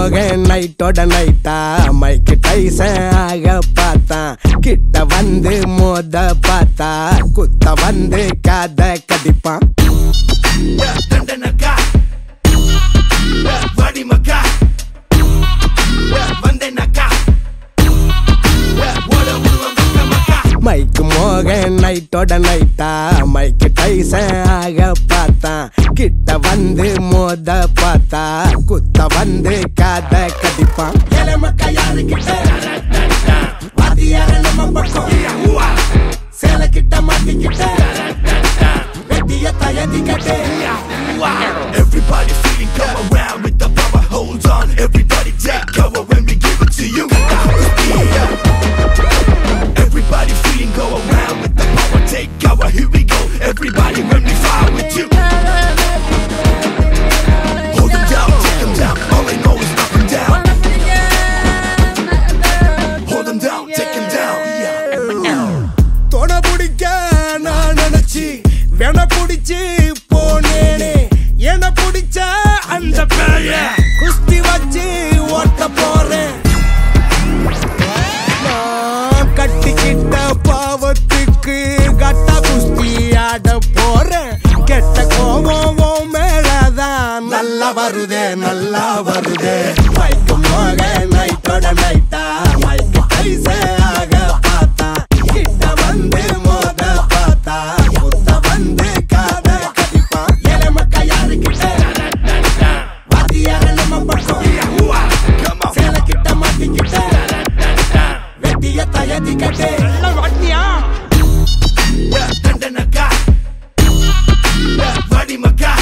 மோகன் நைட்டோட நைட்டா மைக்கு டைசன் ஆக பார்த்தான் கிட்ட வந்து மோத பார்த்தா குத்த வந்து காத கடிப்பான் தண்டனக்கா வடிமக்கா வந்தேனக்கா ஓட உருவம் மக்கா மைக்கு மோகன் நைட்டோட நைட்டா மைக்கு டைசன் ஆக பார்த்தான் கிட்ட வந்து மோத பார்த்தா குத்த வந்து காத கடிப்பான் ஏழமக்கா யாருக்கிட்ட வாத்தியார நம்ம பக்கம் சேலை கிட்ட மாட்டிக்கிட்ட வெட்டிய தயதிக்கிட்டே Everybody feeling come around with the power hold on Everybody take cover when we give it to you Everybody feeling go around with the power take cover Here we go Everybody when we fire with you Hold them down, take them down All they know is knock them down Hold them down, take them down yeah. தொட பிடிக்க நான் நினைச்சு வென பிடிச்சு போனேனே என பிடிச்ச அந்த பேய குஸ்தி வச்சு ஓட்ட போறேன் நான் கட்டிக்கிட்ட பாவத்துக்கு கட்ட குஸ்தி ஆட போறேன் கெட்ட கோபம் உன் மேலதான் நல்லா வருதே நல்லா வருதே மைக்கு மோக நைட்டோட நைட்டா மைக்கு கைசே ஆக பார்த்தா கிட்ட வந்து மோத பார்த்தா குத்த வந்து காத கடிப்பான் ஏழமக்கா யாருக்கிட்ட வாத்தியார நம்ம பக்கம் Come on சேலை கிட்ட மாட்டிக்கிட்ட வெட்டிய தயதிக்கிட்டே தண்டனக்கா வடிமக்கா